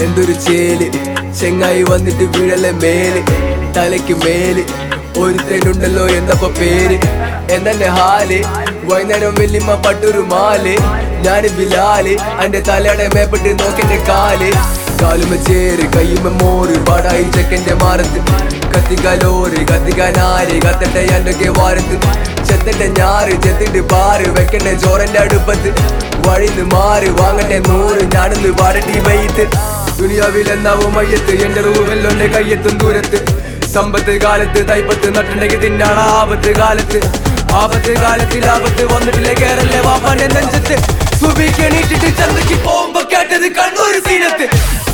എന്തൊരു ചേല് ചെങ്ങായി വന്നിട്ട് വീഴലെ മേല് തലയ്ക്ക് മേല് ഒരുത്തനുണ്ടല്ലോ എന്നപ്പ പേര് എന്നെ ഹാല് വൈകുന്നേരം വെല്ലിമ്മ പട്ടൊരു മാല് ഞാന് ബിലാല് അന്റെ തലയുടെ മേപ്പെട്ട് നോക്കെന്റെ കാല് കാലുമ ചേര് കയ്യുമ മോറ് പാടായി ചെക്കന്റെ മാറത്ത് കത്തിക്കാലോറ് കത്തിക്കാനാര് കത്തട്ടെ എന്റൊക്കെ വാരത്ത് ചെത്തന്റെ ഞാറ് ചെത്തിട്ട് പാറ് വെക്കട്ടെ ചോറന്റെ അടുപ്പത്ത് വഴിന്ന് മാറ് വാങ്ങട്ടെ നൂറ് ഞാനിന്ന് പാടട്ടി വൈത്ത് ദുനിയാവിലെന്നാവും മയ്യത്ത് എന്റെ റൂവെല്ലോന്റെ കയ്യെത്തും ദൂരത്ത് സമ്പത്ത് കാലത്ത് തൈപ്പത്ത് നട്ടുണ്ടെങ്കിൽ തിന്നാണ് ആപത്ത് കാലത്ത് ആപത്ത് കാലത്തിൽ ആപത്ത് വന്നിട്ടില്ലേ കേരള വാപ്പാന്റെ നെഞ്ചത്ത് സുബിക്കണീട്ടിട്ട് ചന്തയ്ക്ക് പോകുമ്പോ കേട്ടത് കണ്ണൂർ സീനത്ത്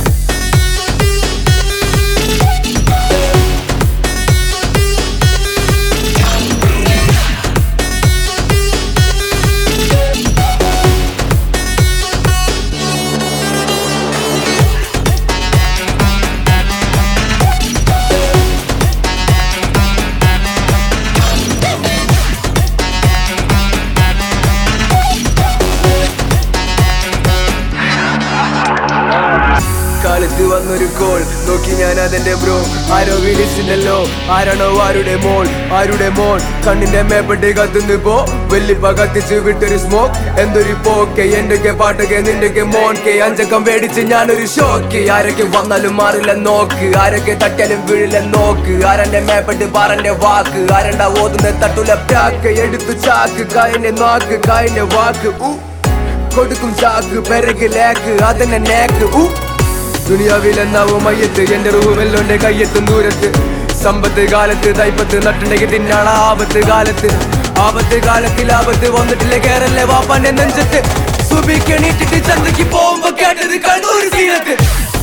കാലത്ത് വന്നൊരു കോൾ നോക്കി ഞാൻ അതെന്റെ ബ്രോ ആരോ വിളിച്ചില്ലല്ലോ ആരാണോ ആരുടെ മോൾ ആരുടെ മോൾ കണ്ണിന്റെ മേപ്പെട്ട് കത്തുന്നു പോ വെല്ലിപ്പ കത്തിച്ച് വിട്ടൊരു സ്മോക്ക് എന്തൊരു പോക്കെ എന്റെയൊക്കെ പാട്ടൊക്കെ നിന്റെയൊക്കെ മോൻക്കെ അഞ്ചക്കം മേടിച്ച് ഞാനൊരു ഷോക്ക് ആരൊക്കെ വന്നാലും മാറില്ല നോക്ക് ആരൊക്കെ തട്ടിയാലും വീഴില്ല നോക്ക് ആരന്റെ മേപ്പെട്ട് പാറന്റെ വാക്ക് ആരണ്ട ഓതുന്ന തട്ടുല പ്രാക്ക് എടുത്തു ചാക്ക് കായന്റെ നാക്ക് കായന്റെ വാക്ക് ഊ കൊടുക്കും ചാക്ക് പിറക് ലേക്ക് അതന്നെ നേക്ക് ഊ ദുനിയാവിലെന്നാവും മയ്യത്ത് എന്റെ റൂമെല്ലോന്റെ കയ്യെത്തും ദൂരത്ത് സമ്പത്ത് കാലത്ത് തൈപ്പത്ത് നട്ടുണ്ടെങ്കിൽ തിന്നാള ആപത്ത് കാലത്ത് ആപത്ത് കാലത്തിൽ ആപത്ത് വന്നിട്ടില്ല കേരള വാപ്പാന്റെ നെഞ്ചത്ത് സുബിക്കണീട്ടിട്ട് ചന്തയ്ക്ക് പോകുമ്പോ കേട്ടത് കണ്ണൂർ സീനത്ത്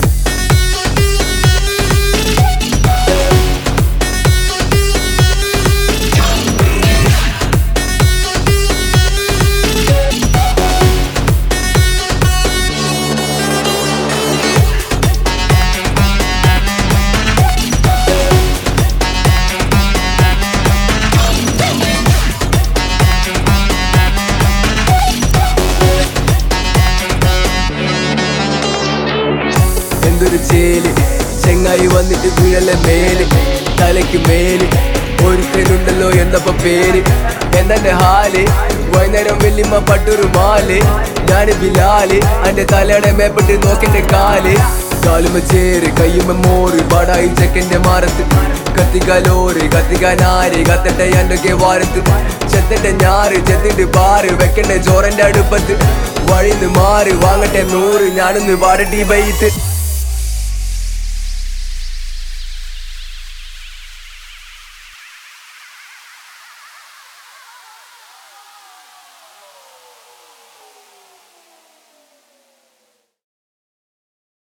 എന്തൊരു ചേല് ചെങ്ങായി വന്നിട്ട് വീഴലെ മേല് തലയ്ക്ക് മേല് ഒരുത്തനുണ്ടല്ലോ എന്നപ്പ പേര് എന്നെ ഹാല് വൈകുന്നേരം വെല്ലിമ്മ പട്ടൊരു മാല് ഞാന് ബിലാല് അന്റെ തലയുടെ മേപ്പെട്ട് നോക്കെന്റെ കാല് കാലുമ ചേര് കയ്യുമ മോറ് പാടായി ചെക്കന്റെ മാറത്ത് കത്തിക്കാലോറ് കത്തിക്കാനാര് കത്തട്ടെ എന്റൊക്കെ വാരത്ത് ചെത്തന്റെ ഞാറ് ചെത്തിട്ട് പാറ് വെക്കട്ടെ ചോറന്റെ അടുപ്പത്ത് വഴിന്ന് മാറ് വാങ്ങട്ടെ നൂറ് ഞാനിന്ന് പാടട്ടി ബൈത്ത്